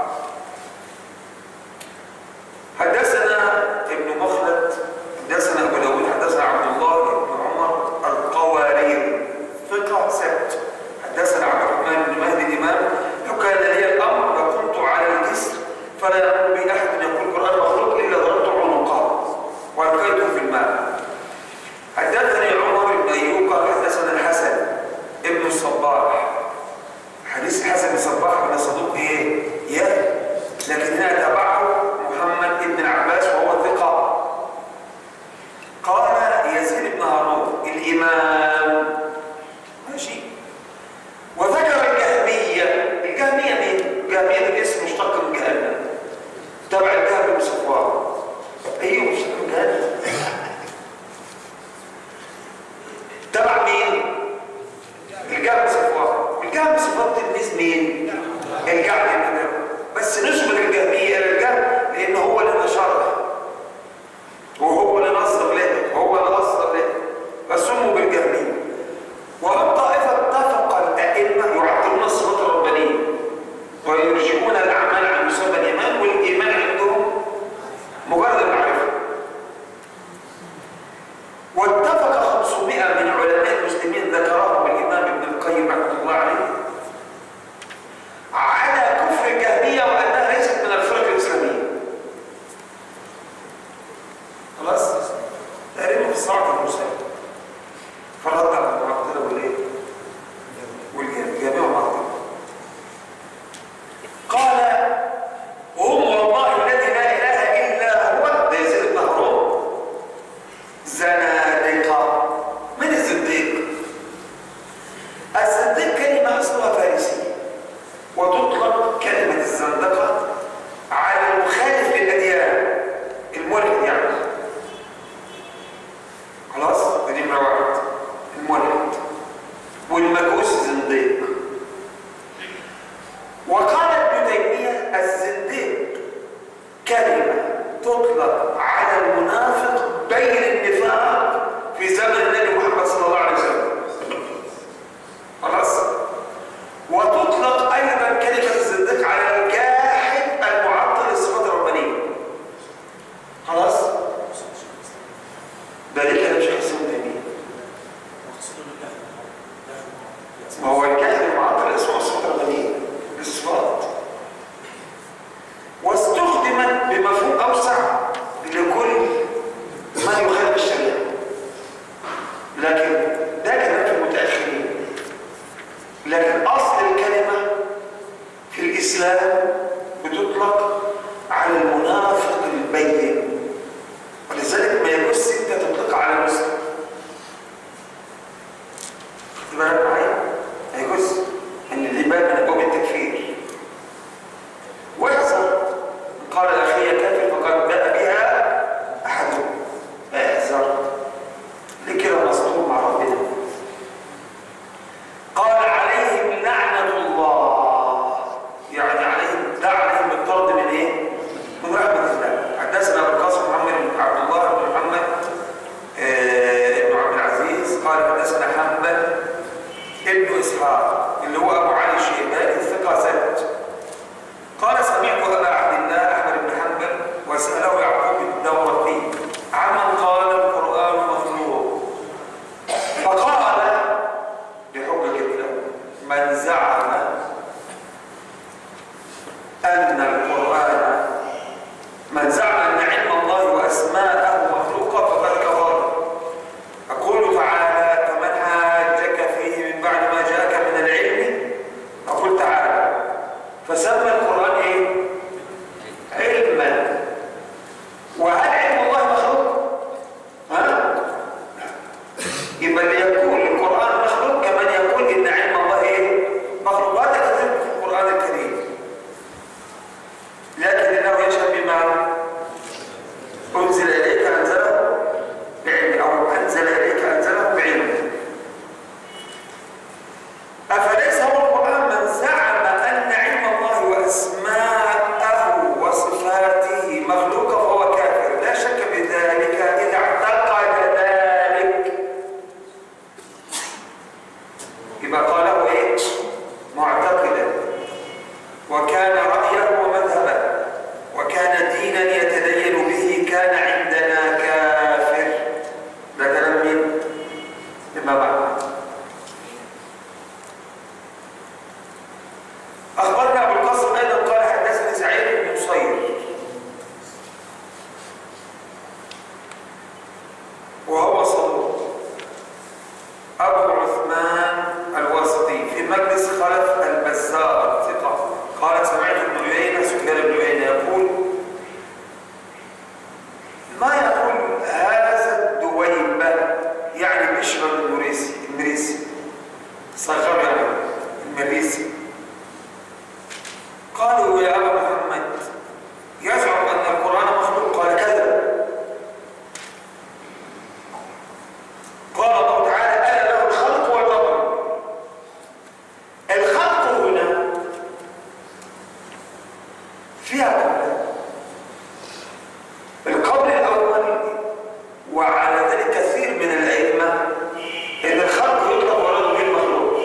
حدثنا ابن مخلد حدثنا ابو داود حدثنا عبد الله بن عمر القوارير ثقه سبت حدثنا عبد الرحمن بن مهدي الامام لو كان لي الامر لكنت على الجسر فلا يقول بي احد يقول القران مخلوق الا ضربت عنقه والقيته في الماء حدثني عمر بن ايوب قال حدثنا الحسن ابن الصباح حديث الحسن بن الصباح بن صدوق ايه؟ يا لكن هنا تبعه محمد بن العباس وهو ثقه قال يزيد بن هارون الامام ماشي وذكر الجهميه الجهميه مين؟ الجهميه ده اسم مشتق من جهنم تبع الجهم بن صفوان ايوه مشتق من جهنم تبع مين؟ الجهم صفوان الجهم صفوان تلميذ مين؟ الجهم بن درهم. بس نسبة الجهمية إلى الجهم لأن هو اللي نشرها وهو اللي نصر له وهو اللي نصر له فسموا بالجهمية وهم طائفة اتفق الأئمة يعطلون الصفات الربانية ويرجعون الأعمال عن مسمى الإيمان والإيمان عندهم مجرد المعرفة واتفق 500 من علماء المسلمين ذكرهم الإمام ابن القيم رحمه الله عليه على كفر الجهمية وأنها ليست من الفرق الإسلامية خلاص؟ تقريبا في الصراع المسلم فرد على المعطلة والإيه؟ والجميع معطلة قال هم والله الذي لا إله إلا هو ده يزيد بن هارون زنادقة من الزنديق؟ الزنديق كلمة أصلها فارسية وتطلق كلمة الزندقة على المخالف للأديان الملحد يعني خلاص؟ دي نمرة واحد الملحد والمجوس زنديق وقال ابن تيمية الزنديق كلمة تطلق على المنافق بين النفاق في زمن النبي محمد صلى الله عليه وسلم خلاص وتطلق ايضا كلمه الزنديق على الجاحد المعطل للصفات الربانيه خلاص ده ليه كلام شيخ الاسلام تيميه ما هو الجاحد المعطل اسمه الصفات الربانيه للصفات واستخدمت بمفهوم اوسع لكل من يخالف الشريعه لكن ده كلام في المتاخرين لكن اصل الكلمه في الاسلام بتطلق على المنافق البين ولذلك ما يجوز انت تطلق على المسلم خد بالك معايا ما يجوز ان دي باب من ابواب التكفير واحذر قال اخي كافر فقد باء بها احدهم احذر ليه كده مسطول مع ربنا قال عليهم لعنة الله يعني عليهم ده عليهم الطرد من ايه؟ من رحمة الله حدثنا ابو القاسم محمد بن عبد الله بن محمد آه، بن عبد العزيز قال حدثنا حنبل ابن اسحاق اللي هو ابو علي الشيباني الثقة ثبت قال سمعت ابا عبد الله احمد بن حنبل وساله يعقوب الدورقي عمن قال القران مخلوق فقال بحجه كده من زعم ان القران من زعم ان علم الله واسماءه مخلوقه فقد كفر يقول تعالى فمن حاجك فيه من بعد ما جاءك من العلم فقل تعالى فسمى القرآن ايه؟ علما وهل علم الله مخلوق؟ ها؟ يبقى اللي يقول القرآن مخلوق كمن يقول إن علم الله ايه؟ مخلوق هذا كثير في القرآن الكريم لكن انه يشهد بما انزل اليك انزله بعلم او انزل اليك انزله بعلم افليس هو القران من زعم ان علم الله واسماءه هكذا القول الأول وعلى ذلك كثير من الأئمة إن الخلق يطلق ورد به المخلوق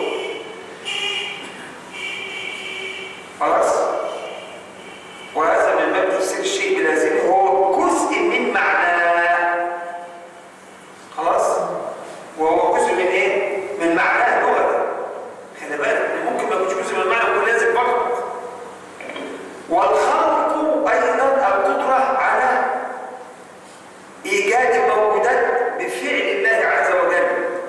خلاص وهذا من باب تفسير الشيء بلازمه هو جزء من معناه خلاص وهو جزء من ايه من معناه لغه خلي بالك ممكن ما يكونش جزء من المعنى يكون لازم فقط والخلق ايضا القدره على ايجاد الموجودات بفعل الله عز وجل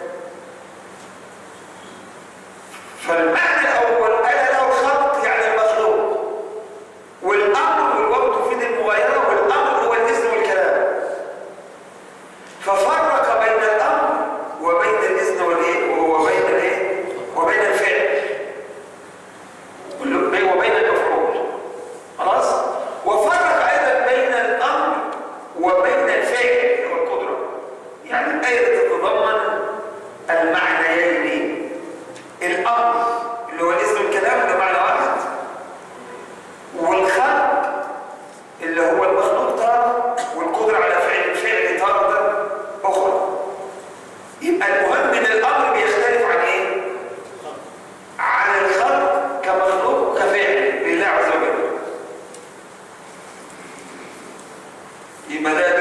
فالمعنى الاول الا له الخلق يعني المخلوق والامر والوقت تفيد المغايره والامر هو الاذن والكلام ففرق بين الامر وبين الاذن والايه وبين الايه وبين الفعل وال- وبين المفعول خلاص وفرق ايضا بين الامر وبين الفعل والقدره يعني الايه تتضمن المعنيين الامر اللي هو الاذن والكلام ده معنى واحد والخلق اللي هو المخلوق تارة والقدرة على فعل الفعل تارة أخرى يبقى المهم إن الأمر بيختلف عن إيه؟ عن الخلق كمخلوق كفعل لله عز وجل يبقى ده